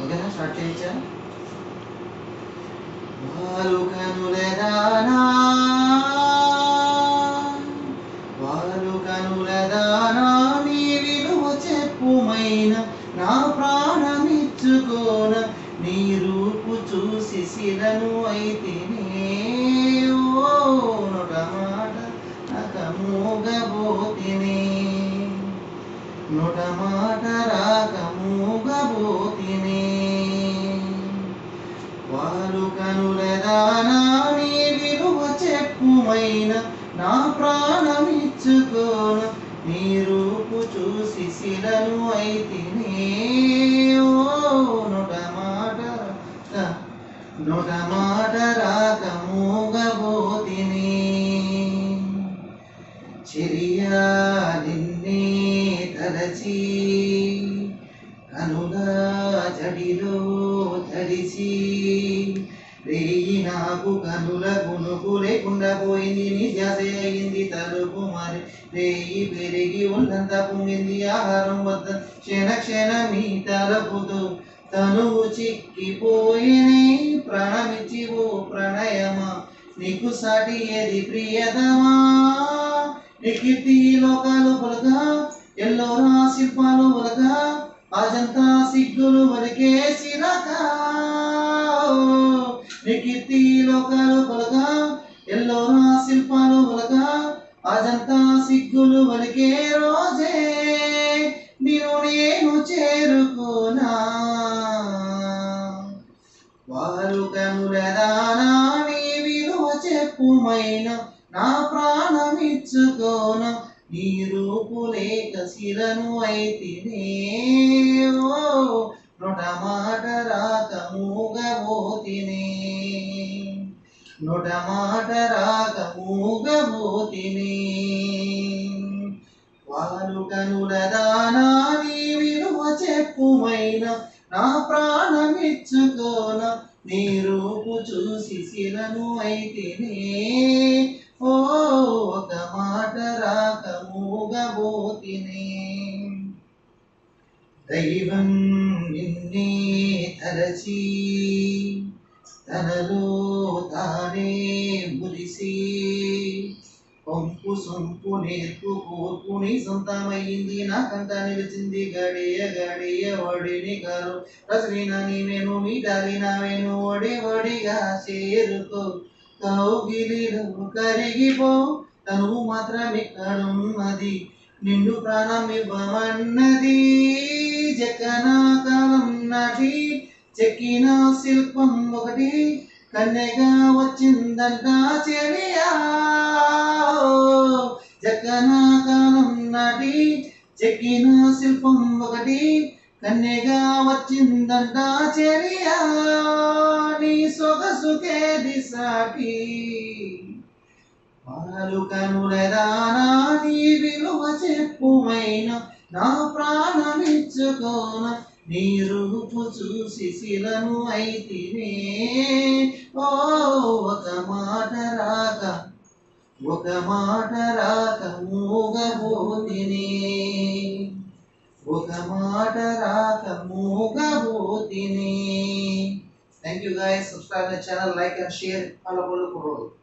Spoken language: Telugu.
ఓకేనా స్టార్ట్ చేయొచ్చా వారు కనులదానా వారు కనులదానా నీ విలువ చెప్పుమైన నా ప్రాణమిచ్చుకోన నీ రూపు చూసి శిలను అయితేనే ఓ నొట మాట నక మూగబోతినే నొట మాట రాక మూగబోతినే వారు కనులదానా నీ విలువ చెప్పుమైన నా ప్రాణమిచ్చుకోన నీ రూపు చూసి శిలను అయితేనే ఓ నొట మాట రా- నొట మాట రాక మూగబోతిని చెరియా నిన్నే తలచి కనుగా జడిలో తడిసి రేయి నాకు కనుల గునుకు లేకుండా పోయింది నీ ధ్యాస అయింది తలుపు మరి రేయి పెరిగి ఉన్నంత పొంగింది ఆహారం వద్ద క్షణ క్షణ నీ తలపుతో తనువు చిక్కిపోయిని ప్రాణమిచ్చి ఓ ప్రణయమా నీకు సాటి ఏది ప్రియతమా నిఖితి లోకాలు పలగా ఎల్లోరా శిల్పాలు వలగా అజంతా సిగ్గులు వరకే సిరక నిఖితి లోకాలు పలగా ఎల్లోరా శిల్పాలు వలగా అజంతా సిగ్గులు వరకే రోజే నేను నేను చేరుకోనా వారు కనులదానా నీ విలువ చెప్పుమైన నా ప్రాణమిచ్చుకోన నీ రూపు లేక శిలను అయితేనే ఓ నొట మాట రాక మూగబోతినే నొట మాట రాక మూగబోతినే వారు కనులదానా నీ విలువ చెప్పుమైన నా ప్రాణమిచ్చుకోన నీ రూపు చూసి శిలను అయితేనే ఓ ఒక మాట రాక మూగబోతినే దైవం నిన్నే తలచి తనలో తానే మురిసి పంపు సొంపు నేర్పు కోర్పుని సొంతమైంది నా కంట నిలిచింది గడియ గడియ ఒడిని కారు రసలిన నీవేను మీటాలిన వేను ఒడి ఒడిగా చేరుకో కౌగిలిలో కరిగిపో తనువు మాత్రం ఇక్కడున్నది నిన్ను ప్రాణం ఇవ్వమన్నది జకన కాలం నాటి చెక్కిన శిల్పం ఒకటి కన్నెగా వచ్చిందంట చెలియా జకన కాలం నాటి చెక్కిన శిల్పం ఒకటి కన్నెగా వచ్చిందంట చెలియా నీ సొగసుకేది సాటి పాలు కనులదానా నీ విలువ చెప్పుమైన నా ప్రాణమిచ్చుకోన నీ రూపు చూసి శిలను అయితేనే ఓ ఒక మాట రాక ఒక మాట రాక మూగబోతినే ఒక మాట రాక మూగబోతినే thank you guys subscribe the channel like and share follow follow follow